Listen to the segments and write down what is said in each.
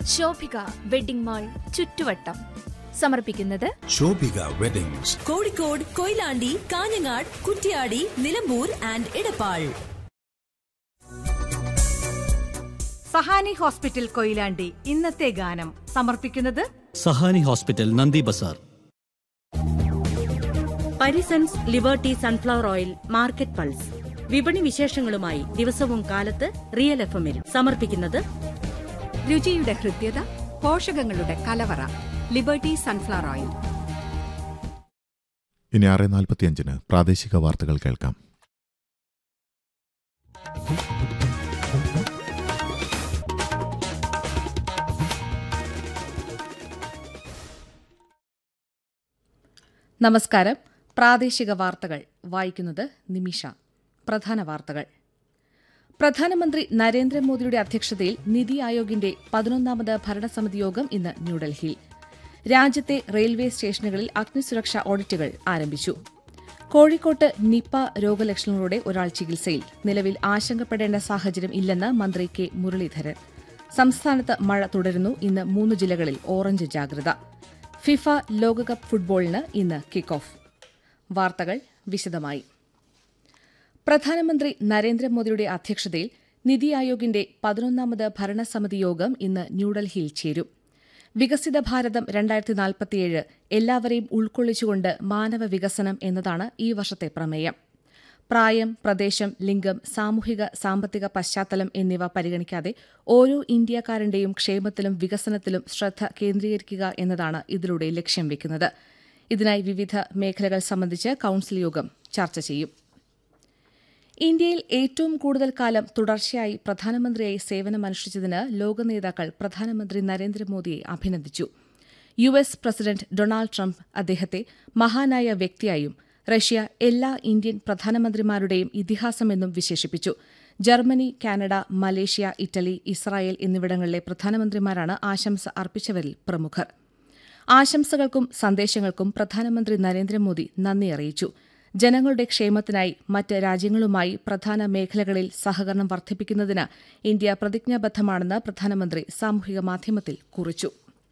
Shobhika wedding mall ചുറ്റുവട്ടം സമർപ്പിക്കുന്നത് Shobhika weddings Kozhikode Koyilandy Kanhangad Kuttiadi Nilambur and Edappal Sahani hospital Koyilandy ഇന്നത്തെ ഗാനം സമർപ്പിക്കുന്നത് Sahani hospital Nandi Bazar Parisons liberty sunflower oil market pulse വിപണി വിശേഷങ്ങളുമായി ദിവസവും കാലത്ത് റിയൽ എഫ് എമ്മിൽ സമർപ്പിക്കുന്നത് രുചിയുടെ ഹൃദ്യത പോഷകങ്ങളുടെ കലവറ ലിബർട്ടി സൺഫ്ലവർ ഓയിൽ ഇനി ആറ് നാൽപ്പത്തിയഞ്ചിന് പ്രാദേശിക വാർത്തകൾ കേൾക്കാം നമസ്കാരം പ്രാദേശിക വാർത്തകൾ വായിക്കുന്നത് നിമിഷ പ്രധാന വാർത്തകൾ പ്രധാനമന്ത്രി നരേന്ദ്രമോദിയുടെ അധ്യക്ഷതയിൽ നിതി ആയോഗിന്റെ പതിനൊന്നാമത് ഭരണസമിതി യോഗം ഇന്ന് ന്യൂഡൽഹിയിൽ രാജ്യത്തെ റെയിൽവേ സ്റ്റേഷനുകളിൽ അഗ്നിസുരക്ഷാ ഓഡിറ്റുകൾ ആരംഭിച്ചു കോഴിക്കോട്ട് നിപ രോഗലക്ഷണങ്ങളോടെ ഒരാൾ ചികിത്സയിൽ നിലവിൽ ആശങ്കപ്പെടേണ്ട സാഹചര്യം ഇല്ലെന്ന് മന്ത്രി കെ മുരളീധരൻ സംസ്ഥാനത്ത് മഴ തുടരുന്നു ഇന്ന് മൂന്ന് ജില്ലകളിൽ ഓറഞ്ച് ജാഗ്രത ഫിഫ ലോകകപ്പ് ഫുട്ബോളിന് ഇന്ന് കിക്ക് ഓഫ് വാർത്തകൾ വിശദമായി പ്രധാനമന്ത്രി നരേന്ദ്രമോദിയുടെ അധ്യക്ഷതയിൽ നിതി ആയോഗിന്റെ പതിനൊന്നാമത് ഭരണസമിതി യോഗം ഇന്ന് ന്യൂഡൽഹിയിൽ ചേരും വികസിത ഭാരതം രണ്ടായിരത്തി നാൽപ്പത്തിയേഴ് എല്ലാവരെയും ഉൾക്കൊള്ളിച്ചുകൊണ്ട് മാനവ വികസനം എന്നതാണ് ഈ വർഷത്തെ പ്രമേയം പ്രായം പ്രദേശം ലിംഗം സാമൂഹിക സാമ്പത്തിക പശ്ചാത്തലം എന്നിവ പരിഗണിക്കാതെ ഓരോ ഇന്ത്യക്കാരന്റെയും ക്ഷേമത്തിലും വികസനത്തിലും ശ്രദ്ധ കേന്ദ്രീകരിക്കുക എന്നതാണ് ഇതിലൂടെ ലക്ഷ്യം വെക്കുന്നത് ഇതിനായി വിവിധ മേഖലകൾ സംബന്ധിച്ച് കൌൺസിൽ യോഗം ചർച്ച ചെയ്യും ഇന്ത്യയിൽ ഏറ്റവും കൂടുതൽ കാലം തുടർച്ചയായി പ്രധാനമന്ത്രിയായി സേവനമനുഷ്ഠിച്ചതിന് ലോക നേതാക്കൾ പ്രധാനമന്ത്രി നരേന്ദ്രമോദിയെ അഭിനന്ദിച്ചു U S president Donald Trump അദ്ദേഹത്തെ മഹാനായ വ്യക്തിയായും റഷ്യ എല്ലാ ഇന്ത്യൻ പ്രധാനമന്ത്രിമാരുടെയും ഇതിഹാസമെന്നും വിശേഷിപ്പിച്ചു Germany Canada Malaysia Italy Israel എന്നിവിടങ്ങളിലെ പ്രധാനമന്ത്രിമാരാണ് ആശംസ അർപ്പിച്ചവരിൽ പ്രമുഖർ ആശംസകൾക്കും സന്ദേശങ്ങൾക്കും പ്രധാനമന്ത്രി നരേന്ദ്രമോദി നന്ദി അറിയിച്ചു ജനങ്ങളുടെ ക്ഷേമത്തിനായി മറ്റ് രാജ്യങ്ങളുമായി പ്രധാന മേഖലകളിൽ സഹകരണം വർദ്ധിപ്പിക്കുന്നതിന് ഇന്ത്യ പ്രതിജ്ഞാബദ്ധമാണെന്ന് പ്രധാനമന്ത്രി സാമൂഹിക മാധ്യമത്തിൽ കുറിച്ചു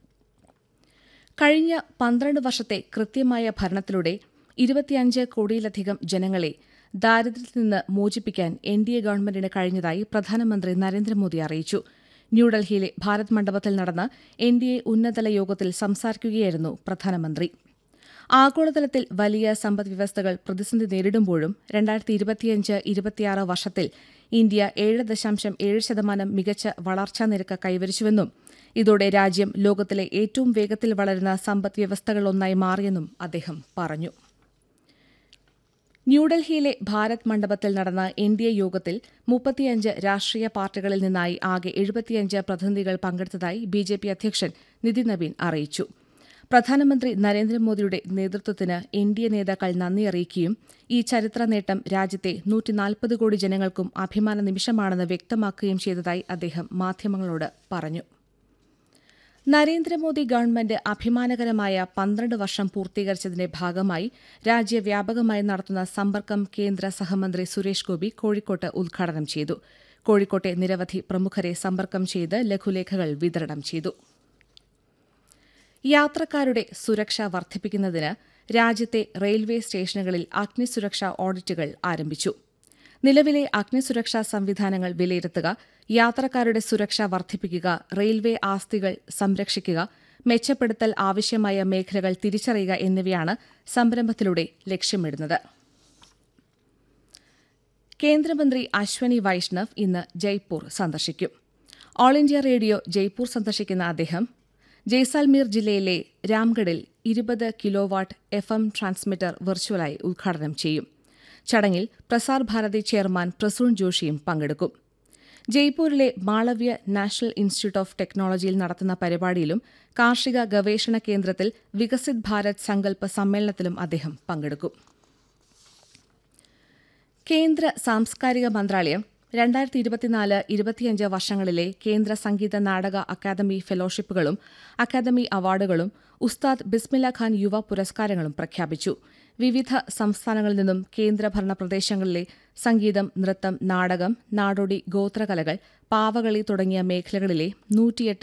കഴിഞ്ഞ പന്ത്രണ്ട് വർഷത്തെ കൃത്യമായ ഭരണത്തിലൂടെ ഇരുപത്തിയഞ്ച് കോടിയിലധികം ജനങ്ങളെ ദാരിദ്ര്യത്തിൽ നിന്ന് മോചിപ്പിക്കാൻ എൻ ഡി എ ഗവൺമെന്റിന് കഴിഞ്ഞതായി പ്രധാനമന്ത്രി നരേന്ദ്രമോദി അറിയിച്ചു ന്യൂഡൽഹിയിലെ ഭാരത് മണ്ഡപത്തിൽ നടന്ന എൻ ഡി എ ഉന്നതതല യോഗത്തിൽ സംസാരിക്കുകയായിരുന്നു പ്രധാനമന്ത്രി ആഗോളതലത്തിൽ വലിയ സമ്പദ്വ്യവസ്ഥകൾ പ്രതിസന്ധി നേരിടുമ്പോഴും രണ്ടായിരത്തി ഇരുപത്തിയഞ്ച് ഇരുപത്തിയാറ് വർഷത്തിൽ ഇന്ത്യ ഏഴ് ദശാംശം ഏഴ് ശതമാനം മികച്ച വളർച്ചാ നിരക്ക് കൈവരിച്ചുവെന്നും ഇതോടെ രാജ്യം ലോകത്തിലെ ഏറ്റവും വേഗത്തിൽ വളരുന്ന സമ്പദ് വ്യവസ്ഥകളിലൊന്നായി മാറിയെന്നും അദ്ദേഹം പറഞ്ഞു ന്യൂഡൽഹിയിലെ ഭാരത് മണ്ഡപത്തിൽ നടന്ന എൻ ഡി എ യോഗത്തിൽ മുപ്പത്തിയഞ്ച് രാഷ്ട്രീയ പാർട്ടികളിൽ നിന്നായി ആകെ എഴുപത്തിയഞ്ച് പ്രതിനിധികൾ പങ്കെടുത്തതായി ബി ജെ പി അധ്യക്ഷൻ നിതിൻ നവീൻ അറിയിച്ചു പ്രധാനമന്ത്രി നരേന്ദ്രമോദിയുടെ നേതൃത്വത്തിന് എൻ ഡി എ നേതാക്കൾ നന്ദി അറിയിക്കുകയും ഈ ചരിത്ര നേട്ടം രാജ്യത്തെ നൂറ്റിനാൽപ്പത് കോടി ജനങ്ങൾക്കും അഭിമാന നിമിഷമാണെന്ന് വ്യക്തമാക്കുകയും ചെയ്തതായി അദ്ദേഹം മാധ്യമങ്ങളോട് പറഞ്ഞു നരേന്ദ്രമോദി ഗവൺമെന്റ് അഭിമാനകരമായ പന്ത്രണ്ട് വർഷം പൂർത്തീകരിച്ചതിന്റെ ഭാഗമായി രാജ്യവ്യാപകമായി നടത്തുന്ന സമ്പർക്കം കേന്ദ്ര സഹമന്ത്രി സുരേഷ് ഗോപി കോഴിക്കോട്ട് ഉദ്ഘാടനം ചെയ്തു കോഴിക്കോട്ടെ നിരവധി പ്രമുഖരെ സമ്പർക്കം ചെയ്ത് ലഘുലേഖകൾ വിതരണം ചെയ്തു യാത്രക്കാരുടെ സുരക്ഷ വർദ്ധിപ്പിക്കുന്നതിന് രാജ്യത്തെ റെയിൽവേ സ്റ്റേഷനുകളിൽ അഗ്നിസുരക്ഷാ ഓഡിറ്റുകൾ ആരംഭിച്ചു നിലവിലെ അഗ്നിസുരക്ഷാ സംവിധാനങ്ങൾ വിലയിരുത്തുക യാത്രക്കാരുടെ സുരക്ഷ വർദ്ധിപ്പിക്കുക റെയിൽവേ ആസ്തികൾ സംരക്ഷിക്കുക മെച്ചപ്പെടുത്തൽ ആവശ്യമായ മേഖലകൾ തിരിച്ചറിയുക എന്നിവയാണ് സംരംഭത്തിലൂടെ ലക്ഷ്യമിടുന്നത് കേന്ദ്രമന്ത്രി അശ്വനി വൈഷ്ണവ് ഇന്ന് ജയ്പൂർ സന്ദർശിക്കും ഓൾ ഇന്ത്യ റേഡിയോ ജയ്പൂർ സന്ദർശിക്കുന്ന അദ്ദേഹം ജയ്സാൽമീർ ജില്ലയിലെ രാംഗഡിൽ ഇരുപത് കിലോവാട്ട് എഫ് എം ട്രാൻസ്മിറ്റർ വെർച്വലായി ഉദ്ഘാടനം ചെയ്യും ചടങ്ങിൽ പ്രസാർ ഭാരതി ചെയർമാൻ പ്രസൂൺ ജോഷിയും പങ്കെടുക്കും ജയ്പൂരിലെ മാളവ്യ നാഷണൽ ഇൻസ്റ്റിറ്റ്യൂട്ട് ഓഫ് ടെക്നോളജിയിൽ നടത്തുന്ന പരിപാടിയിലും കാർഷിക ഗവേഷണ കേന്ദ്രത്തിൽ വികസിത് ഭാരത് സങ്കല്പ സമ്മേളനത്തിലും അദ്ദേഹം പങ്കെടുക്കും കേന്ദ്ര സാംസ്കാരിക മന്ത്രാലയം രണ്ടായിരത്തി ഇരുപത്തിനാല് ഇരുപത്തിയഞ്ച് വർഷങ്ങളിലെ കേന്ദ്ര സംഗീത നാടക അക്കാദമി ഫെലോഷിപ്പുകളും അക്കാദമി അവാർഡുകളും ഉസ്താദ് ബിസ്മില്ല ഖാൻ യുവ പുരസ്കാരങ്ങളും പ്രഖ്യാപിച്ചു വിവിധ സംസ്ഥാനങ്ങളിൽ നിന്നും കേന്ദ്രഭരണ പ്രദേശങ്ങളിലെ സംഗീതം നൃത്തം നാടകം നാടോടി ഗോത്രകലകൾ പാവകളി തുടങ്ങിയ മേഖലകളിലെ നൂറ്റിയെട്ട്